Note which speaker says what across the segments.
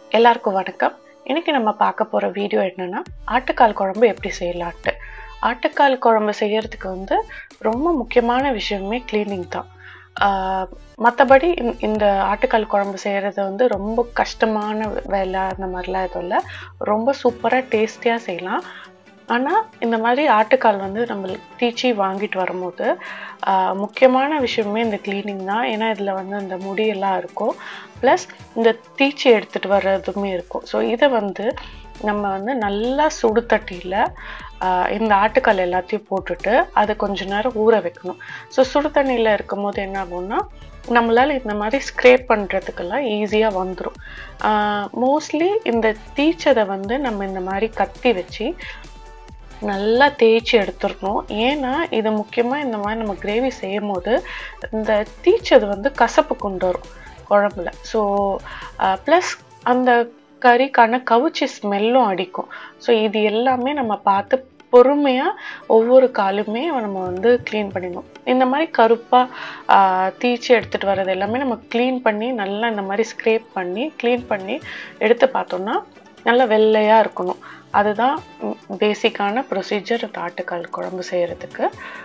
Speaker 1: எல்லாருக்கும் வணக்கம் இன்னைக்கு நம்ம பார்க்க போகிற வீடியோ என்னன்னா ஆட்டுக்கால் குழம்பு எப்படி செய்யலான்ட்டு ஆட்டுக்கால் குழம்பு செய்யறதுக்கு வந்து ரொம்ப முக்கியமான விஷயமே க்ளீனிங் தான் மற்றபடி இந்த ஆட்டுக்கால் குழம்பு செய்கிறது வந்து ரொம்ப கஷ்டமான வேலை அந்த மாதிரிலாம் எதுவும் இல்லை ரொம்ப சூப்பராக டேஸ்டியாக செய்யலாம் ஆனால் இந்த மாதிரி ஆட்டுக்கால் வந்து நம்ம தீச்சி வாங்கிட்டு வரும்போது ஆஹ், முக்கியமான விஷயமே இந்த க்ளீனிங் தான் ஏன்னா இதில் வந்து அந்த முடியெல்லாம் இருக்கும் ப்ளஸ் இந்த தீச்சி எடுத்துகிட்டு வர்றதுமே இருக்கும் ஸோ இதை வந்து நம்ம வந்து நல்லா சுடு தட்டியில் இந்த ஆட்டுக்கால் எல்லாத்தையும் போட்டுட்டு அதை கொஞ்ச நேரம் ஊற வைக்கணும் ஸோ சுடு தண்ணியில் இருக்கும் போது என்ன ஆகும்னா நம்மளால் இந்த மாதிரி ஸ்க்ரேப் பண்ணுறதுக்கெல்லாம் ஈஸியாக வந்துடும் மோஸ்ட்லி இந்த தீச்சதை வந்து நம்ம இந்த மாதிரி கத்தி வச்சு நல்லா தேய்ச்சி எடுத்துடணும் ஏன்னா இது முக்கியமாக இந்த மாதிரி நம்ம கிரேவி செய்யும் போது இந்த தீச்சது வந்து கசப்பு கொண்டு வரும் குழம்புல ஸோ ப்ளஸ் அந்த கறிக்கான கவுச்சி ஸ்மெல்லும் அடிக்கும் ஸோ இது எல்லாமே நம்ம பார்த்து பொறுமையாக ஒவ்வொரு காலுமே நம்ம வந்து க்ளீன் பண்ணிடணும் இந்த மாதிரி கருப்பாக தீச்சி எடுத்துகிட்டு வர்றது எல்லாமே நம்ம க்ளீன் பண்ணி நல்லா இந்த மாதிரி ஸ்க்ரேப் பண்ணி க்ளீன் பண்ணி எடுத்து பார்த்தோம்னா நல்லா வெள்ளையாக இருக்கணும் அதுதான் பேசிக்கான ப்ரொசீஜர் இந்த ஆட்டுக்கால் குழம்பு செய்கிறதுக்கு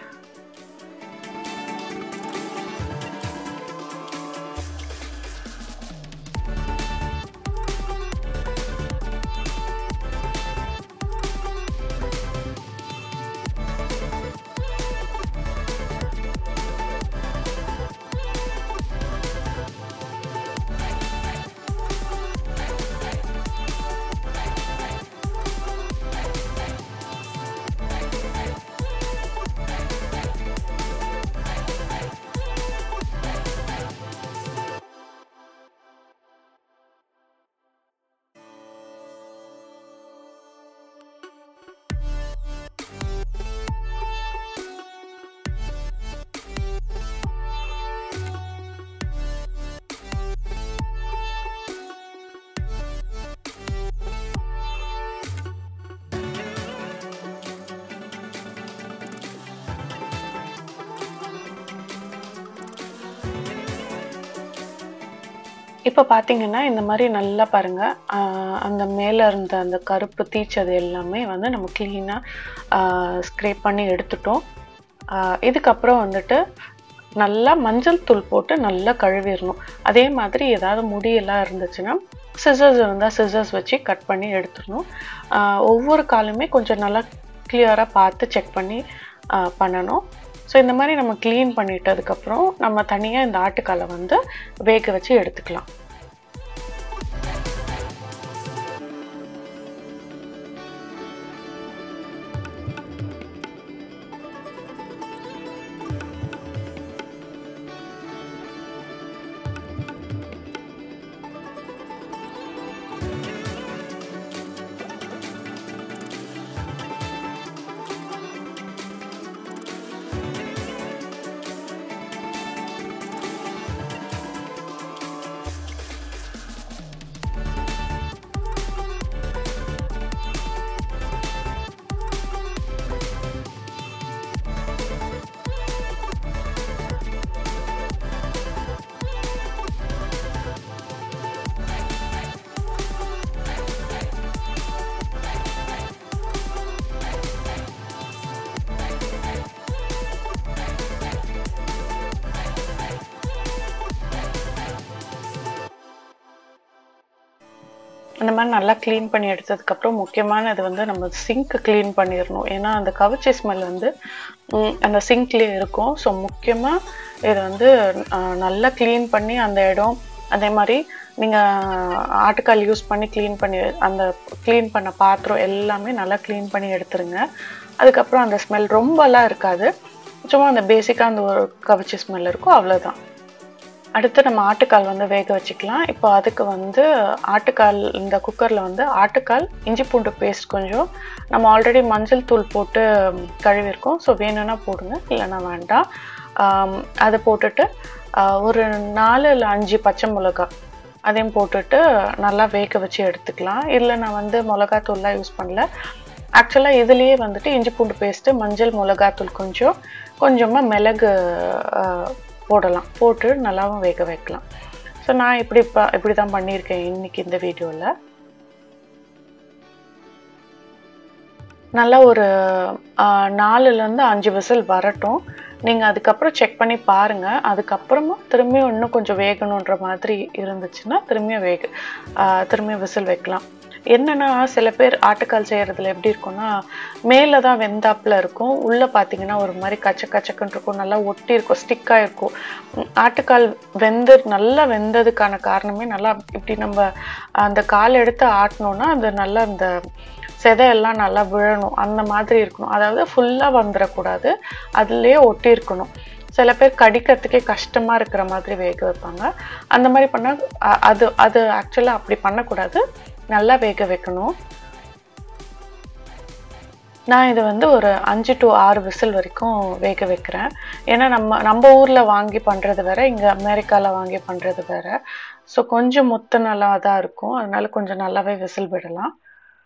Speaker 1: இப்போ பார்த்தீங்கன்னா இந்த மாதிரி நல்லா பாருங்க ஆஹ் அந்த மேலே இருந்த அந்த கருப்பு தீச்சது எல்லாமே வந்து நம்ம க்ளீனாக ஸ்க்ரேப் பண்ணி எடுத்துட்டோம் ஆஹ் இதுக்கப்புறம் வந்துட்டு நல்லா மஞ்சள் தூள் போட்டு நல்லா கழுவிடணும் அதே மாதிரி ஏதாவது முடியெல்லாம் இருந்துச்சுன்னா சிசர்ஸ் இருந்தால் சிசர்ஸ் வச்சு கட் பண்ணி எடுத்துடணும் ஆஹ் ஒவ்வொரு காலுமே கொஞ்சம் நல்லா கிளியராக பார்த்து செக் பண்ணி ஆஹ் பண்ணணும் ஸோ இந்த மாதிரி நம்ம க்ளீன் பண்ணிட்டதுக்கப்புறம் நம்ம தனியாக இந்த ஆட்டுக்காலை வந்து வேக வச்சு எடுத்துக்கலாம் அந்த மாதிரி நல்லா க்ளீன் பண்ணி எடுத்ததுக்கப்புறம் முக்கியமானது வந்து நம்ம சிங்க் க்ளீன் பண்ணிடணும் ஏன்னா அந்த கவிச்சி ஸ்மெல் வந்து ம், அந்த சிங்க்லேயே இருக்கும் ஸோ முக்கியமாக இதை வந்து ஆஹ், நல்லா க்ளீன் பண்ணி அந்த இடம் அதே மாதிரி நீங்கள் ஆட்டுக்கால் யூஸ் பண்ணி க்ளீன் பண்ணி அந்த க்ளீன் பண்ண பாத்திரம் எல்லாமே நல்லா க்ளீன் பண்ணி எடுத்துருங்க அதுக்கப்புறம் அந்த ஸ்மெல் ரொம்பலாம் இருக்காது சும்மா அந்த பேசிக்காக அந்த ஒரு கவிச்சி ஸ்மெல் இருக்கும் அவ்வளோதான் அடுத்து நம்ம ஆட்டுக்கால் வந்து வேக வச்சுக்கலாம் இப்போ அதுக்கு வந்து ஆட்டுக்கால் இந்த குக்கரில் வந்து ஆட்டுக்கால் இஞ்சி பூண்டு பேஸ்ட் கொஞ்சம் நம்ம ஆல்ரெடி மஞ்சள் தூள் போட்டு கழுவிருக்கோம் ஸோ வேணும்னா போடுங்க இல்லைன்னா வேண்டாம் ஆம், அதை போட்டுட்டு ஆ, ஒரு நாலு இல்லை அஞ்சு பச்சை மிளகாய் அதையும் போட்டுட்டு நல்லா வேக வச்சு எடுத்துக்கலாம் இதில் நான் வந்து மிளகாத்தூள்லாம் யூஸ் பண்ணல ஆக்சுவலாக இதுலேயே வந்துட்டு இஞ்சி பூண்டு பேஸ்ட்டு மஞ்சள் மிளகாத்தூள் கொஞ்சம் கொஞ்சமாக மிளகு ஆ, போடலாம் போட்டு நல்லாவும் வேக வைக்கலாம் ஸோ நான் இப்படி ப இப்படி தான் பண்ணியிருக்கேன் இன்னைக்கு இந்த வீடியோவில் நல்லா ஒரு நாலுலேருந்து அஞ்சு விசில் வரட்டும் நீங்கள் அதுக்கப்புறம் செக் பண்ணி பாருங்கள் அதுக்கப்புறமா திரும்பியும் இன்னும் கொஞ்சம் வேகணுன்ற மாதிரி இருந்துச்சுன்னா திரும்பியும் வேக திரும்பியும் விசில் வைக்கலாம் என்னன்னா சில பேர் ஆட்டுக்கால் செய்கிறதுல எப்படி இருக்கும்னா மேலே தான் வெந்தாப்பில் இருக்கும் உள்ளே பார்த்தீங்கன்னா ஒரு மாதிரி கச்ச கச்சக்குன்னு இருக்கும் நல்லா ஒட்டி இருக்கும் ஸ்டிக்காக இருக்கும் ஆட்டுக்கால் வெந்து நல்லா வெந்ததுக்கான காரணமே நல்லா இப்படி நம்ம அந்த கால் எடுத்து ஆட்டினோன்னா அது நல்லா அந்த செதையெல்லாம் நல்லா விழணும் அந்த மாதிரி இருக்கணும் அதாவது ஃபுல்லாக வந்துடக்கூடாது அதுலேயே ஒட்டி இருக்கணும் சில பேர் கடிக்கிறதுக்கே கஷ்டமாக இருக்கிற மாதிரி வேக வைப்பாங்க அந்த மாதிரி பண்ணால் அது அது ஆக்சுவலாக அப்படி பண்ணக்கூடாது நல்லா வேக வைக்கணும் நான் இதை வந்து ஒரு அஞ்சு டு ஆறு விசில் வரைக்கும் வேக வைக்கிறேன் ஏன்னா நம்ம நம்ம ஊரில் வாங்கி பண்ணுறது வேற இங்கே அமெரிக்காவில் வாங்கி பண்ணுறது வேற ஸோ கொஞ்சம் முத்து நல்லா தான் இருக்கும் அதனால கொஞ்சம் நல்லாவே விசில் விடலாம்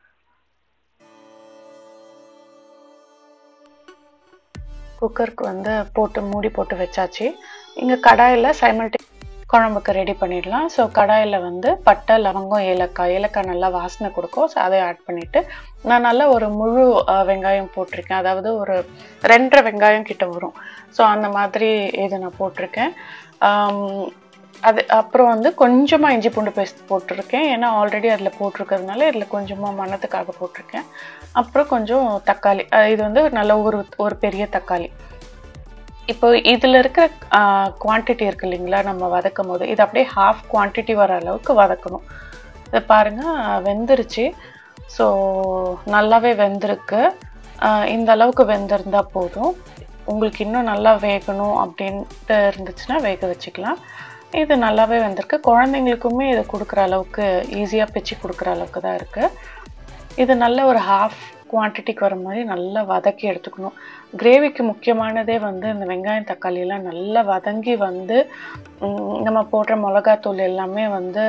Speaker 1: குக்கருக்கு வந்து போட்டு மூடி போட்டு வச்சாச்சு இங்கே கடாயில் சைமல்டி குழம்புக்கு ரெடி பண்ணிடலாம் ஸோ கடாயில் வந்து பட்டை லவங்கம் ஏலக்காய் ஏலக்காய் நல்லா வாசனை கொடுக்கும் ஸோ அதை ஆட் பண்ணிவிட்டு நான் நல்லா ஒரு முழு வெங்காயம் போட்டிருக்கேன் அதாவது ஒரு ரெண்டரை வெங்காயம் கிட்ட வரும் ஸோ அந்த மாதிரி இது நான் போட்டிருக்கேன் அது அப்புறம் வந்து கொஞ்சமாக இஞ்சி பூண்டு பேஸ்ட் போட்டிருக்கேன் ஏன்னா ஆல்ரெடி அதில் போட்டிருக்கிறதுனால இதில் கொஞ்சமாக மணத்துக்காக போட்டிருக்கேன் அப்புறம் கொஞ்சம் தக்காளி இது வந்து நல்ல ஒரு ஒரு பெரிய தக்காளி இப்போ இதில் இருக்கிற குவான்டிட்டி இருக்கு இல்லைங்களா நம்ம வதக்கும் போது இது அப்படியே ஹாஃப் குவான்டிட்டி வர அளவுக்கு வதக்கணும் இதை பாருங்கள் வெந்துருச்சு ஸோ நல்லாவே வெந்திருக்கு இந்த அளவுக்கு வெந்திருந்தா போதும் உங்களுக்கு இன்னும் நல்லா வேகணும் அப்படின்ட்டு இருந்துச்சுன்னா வேக வச்சுக்கலாம் இது நல்லாவே வந்திருக்கு குழந்தைங்களுக்குமே இது கொடுக்குற அளவுக்கு ஈஸியாக பிச்சு கொடுக்குற அளவுக்கு தான் இருக்குது இது நல்ல ஒரு ஹாஃப் குவான்டிட்டிக்கு வர மாதிரி நல்லா வதக்கி எடுத்துக்கணும் கிரேவிக்கு முக்கியமானதே வந்து இந்த வெங்காயம் தக்காளியெல்லாம் நல்லா வதங்கி வந்து நம்ம போடுற மிளகாத்தூள் எல்லாமே வந்து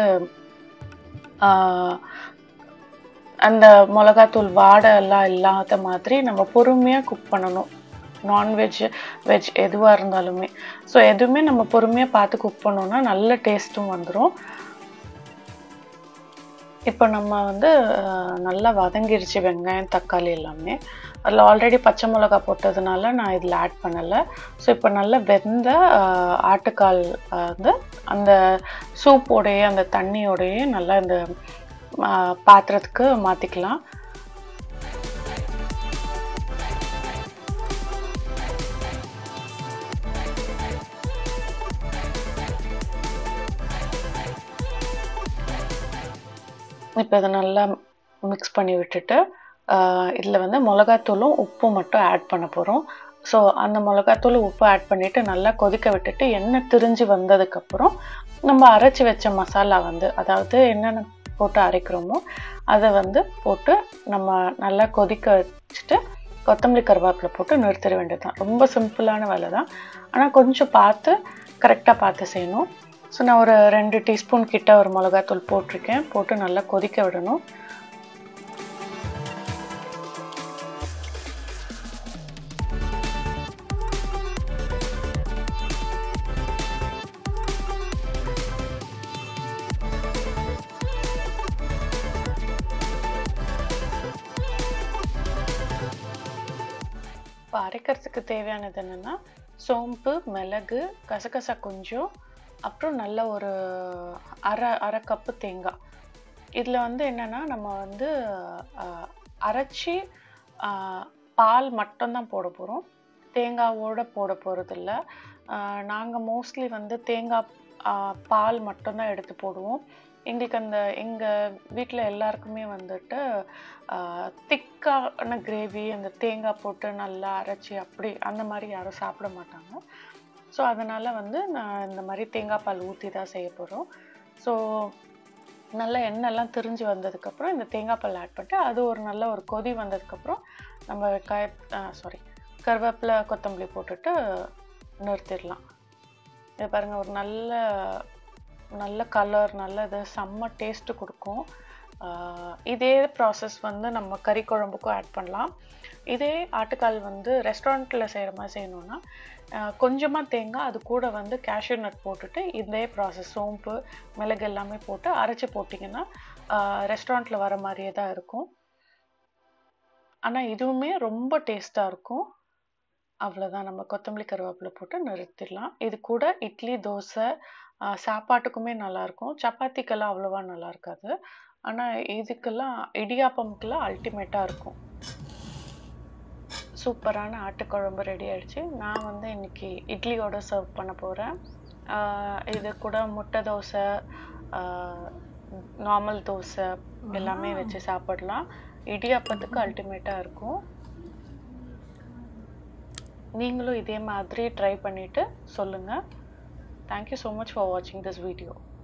Speaker 1: அந்த மிளகாத்தூள் வாடை எல்லாம் இல்லாத மாதிரி நம்ம பொறுமையாக குக் பண்ணணும் நான்வெஜ் வெஜ் எதுவாக இருந்தாலுமே ஸோ எதுவுமே நம்ம பொறுமையாக பார்த்து குக் பண்ணோன்னா நல்ல டேஸ்ட்டும் வந்துடும் இப்போ நம்ம வந்து நல்லா வதங்கிருச்சு வெங்காயம் தக்காளி எல்லாமே அதில் ஆல்ரெடி பச்சை மிளகா போட்டதுனால நான் இதில் ஆட் பண்ணலை ஸோ இப்போ நல்லா வெந்த ஆட்டுக்கால் வந்து அந்த சூப்போடையே அந்த தண்ணியோடையே நல்லா இந்த பாத்திரத்துக்கு மாற்றிக்கலாம் இப்போ இதை நல்லா மிக்ஸ் பண்ணி விட்டுட்டு இதில் வந்து மிளகாத்தூளும் உப்பும் மட்டும் ஆட் பண்ண போகிறோம் ஸோ அந்த மிளகாத்தூள் உப்பு ஆட் பண்ணிவிட்டு நல்லா கொதிக்க விட்டுட்டு எண்ணெய் திரிஞ்சு வந்ததுக்கப்புறம் நம்ம அரைச்சி வச்ச மசாலா வந்து அதாவது என்னென்ன போட்டு அரைக்கிறோமோ அதை வந்து போட்டு நம்ம நல்லா கொதிக்க வச்சுட்டு கொத்தமல்லி கருவேப்பிலை போட்டு நிறுத்திட வேண்டியது தான் ரொம்ப சிம்பிளான வேலை தான் ஆனால் கொஞ்சம் பார்த்து கரெக்டாக பார்த்து செய்யணும் ஸோ நான் ஒரு ரெண்டு டீஸ்பூன் கிட்ட ஒரு மிளகாத்தூள் போட்டிருக்கேன் போட்டு நல்லா கொதிக்க விடணும் இப்போ அரைக்கிறதுக்கு தேவையானது என்னென்னா சோம்பு மிளகு கசகசா கொஞ்சம் அப்புறம் நல்ல ஒரு அரை அரை கப்பு தேங்காய் இதில் வந்து என்னென்னா நம்ம வந்து அரைச்சி பால் மட்டும்தான் போட போகிறோம் தேங்காவோடு போட போகிறதில்ல நாங்கள் மோஸ்ட்லி வந்து தேங்காய் பால் மட்டும்தான் எடுத்து போடுவோம் எங்களுக்கு அந்த எங்கள் வீட்டில் எல்லாருக்குமே வந்துட்டு திக்கான கிரேவி அந்த தேங்காய் போட்டு நல்லா அரைச்சி அப்படி அந்த மாதிரி யாரும் சாப்பிட மாட்டாங்க ஸோ அதனால் வந்து நான் இந்த மாதிரி தேங்காய் பால் ஊற்றி தான் செய்ய போகிறோம் ஸோ நல்ல எண்ணெய்லாம் திரிஞ்சு வந்ததுக்கப்புறம் இந்த தேங்காய் பால் ஆட் பண்ணிட்டு அது ஒரு நல்ல ஒரு கொதி வந்ததுக்கப்புறம் நம்ம வெங்காய சாரி கருவேப்பிலை கொத்தமல்லி போட்டுட்டு நிறுத்திடலாம் இது பாருங்கள் ஒரு நல்ல நல்ல கலர் நல்ல இது செம்ம டேஸ்ட்டு கொடுக்கும் இதே ப்ராசஸ் வந்து நம்ம கறி குழம்புக்கும் ஆட் பண்ணலாம் இதே ஆட்டுக்கால் வந்து ரெஸ்டாரண்ட்டில் செய்கிற மாதிரி செய்யணுன்னா கொஞ்சமாக தேங்காய் அது கூட வந்து கேஷ்யூ நட் போட்டுட்டு இதே ப்ராசஸ் சோம்பு மிளகு எல்லாமே போட்டு அரைச்சி போட்டிங்கன்னா ரெஸ்டாரண்ட்டில் வர மாதிரியே தான் இருக்கும் ஆனால் இதுவுமே ரொம்ப டேஸ்ட்டாக இருக்கும் அவ்வளோதான் நம்ம கொத்தமல்லி கருவேப்பிலை போட்டு நிறுத்திடலாம் இது கூட இட்லி தோசை சாப்பாட்டுக்குமே நல்லாயிருக்கும் சப்பாத்திக்கெல்லாம் அவ்வளோவா நல்லா இருக்காது ஆனால் இதுக்கெல்லாம் இடியாப்பமுக்கெல்லாம் அல்டிமேட்டாக இருக்கும் சூப்பரான ஆட்டுக்குழம்பு ரெடி ஆயிடுச்சு நான் வந்து இன்னைக்கு இட்லியோட சர்வ் பண்ண போகிறேன் இது கூட முட்டை தோசை நார்மல் தோசை எல்லாமே வச்சு சாப்பிடலாம் இடியாப்பத்துக்கு அல்டிமேட்டாக இருக்கும் நீங்களும் இதே மாதிரி ட்ரை பண்ணிவிட்டு சொல்லுங்கள் தேங்க்யூ ஸோ மச் ஃபார் வாட்சிங் திஸ் வீடியோ